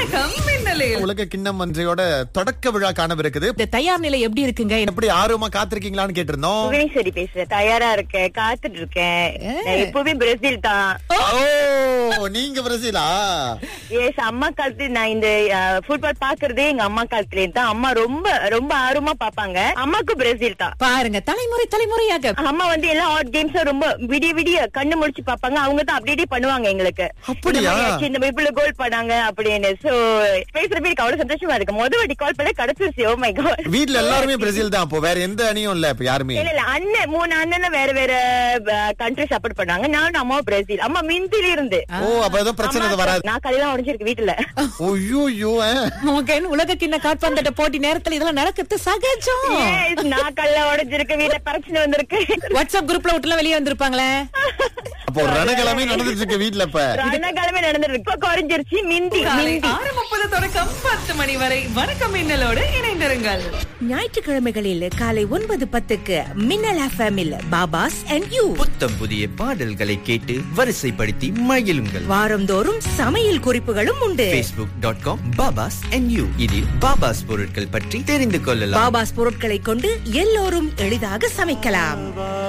வணக்கம் மின்னலில் உலக கிண்ணம் ஒன்றையோட தொடக்க விழா காணவிருக்குது இந்த தயார் நிலை எப்படி இருக்குங்க எப்படி ஆர்வமா காத்திருக்கீங்களான்னு கேட்டிருந்தோம் புவனேஸ்வரி பேசுறேன் தயாரா இருக்கேன் காத்துட்டு இருக்கேன் நான் எப்பவுமே பிரேசில் தான் ஓ நீங்க பிரசீலா எஸ் அம்மா காலத்து நான் இந்த ஃபுட்பால் பாக்குறதே எங்க அம்மா காலத்துல தான் அம்மா ரொம்ப ரொம்ப ஆர்வமா பாப்பாங்க அம்மாக்கு பிரேசில் தான் பாருங்க தலைமுறை தலைமுறையாக அம்மா வந்து எல்லா ஹாட் கேம்ஸ் ரொம்ப விடிய விடிய கண்ணு முடிச்சு பாப்பாங்க அவங்க தான் அப்படியே பண்ணுவாங்க எங்களுக்கு அப்படியா? இந்த மாதிரி ஆச்சு, இந்த மாதிரி கோல் பண்ணாங்க அப்படின்னு சோ பேசுறப்ப எனக்கு அவ்வளவு சந்தோஷமா இருக்கு முத வாட்டி கால் பண்ண கிடைச்சிருச்சு ஓ மை காட் வீட்ல எல்லாருமே பிரேசில் தான் அப்போ வேற எந்த அணியும் இல்ல இப்ப யாருமே இல்ல இல்ல அண்ணன் மூணு அண்ணன் வேற வேற கண்ட்ரி சப்போர்ட் பண்ணாங்க நானும் அம்மாவும் பிரேசில் அம்மா மிந்தில இருந்து ஓ அப்ப ஏதோ பிரச்சனை எதுவும் வராது நான் கலையெல்லாம் உடஞ்சிருக்கு வீட்டுல ஐயோ ஐயோ மகன் உலக கிண்ண காற்பந்தாட்ட போட்டி நேரத்துல இதெல்லாம் நடக்கிறது சகஜம் Yes, நான் கல்ல உடைஞ்சிருக்கு வீட்டுல பிரச்சனை வந்திருக்கு வாட்ஸ்அப் குரூப்ல விட்டுலாம் வெளியே வந்திருப்பாங்களே அப்போ ரணக்கிழமை நடந்துட்டு இருக்கு வீட்ல இப்ப ரணக்கிழமை நடந்துருக்கு இப்ப குறைஞ்சிருச்சு மிந்தி காலை மிந்தி ஆறு முப்பது தொடக்கம் பத்து மணி வரை வணக்கம் மின்னலோடு இணைந்திருங்கள் ஞாயிற்றுக்கிழமைகளில் காலை ஒன்பது பத்துக்கு மின்னல் எஃப்எம்மில் பாபாஸ் அண்ட் யூ புத்தம் புதிய பாடல்களை கேட்டு வரிசைப்படுத்தி மகிழுங்கள் வாரந்தோறும் சமையல் குறிப்புகளும் உண்டு facebook.com டாட் காம் பாபாஸ் yu இதில் பாபாஸ் பொருட்கள் பற்றி தெரிந்து கொள்ளலாம் பாபாஸ் பொருட்களை கொண்டு எல்லோரும் எளிதாக சமைக்கலாம்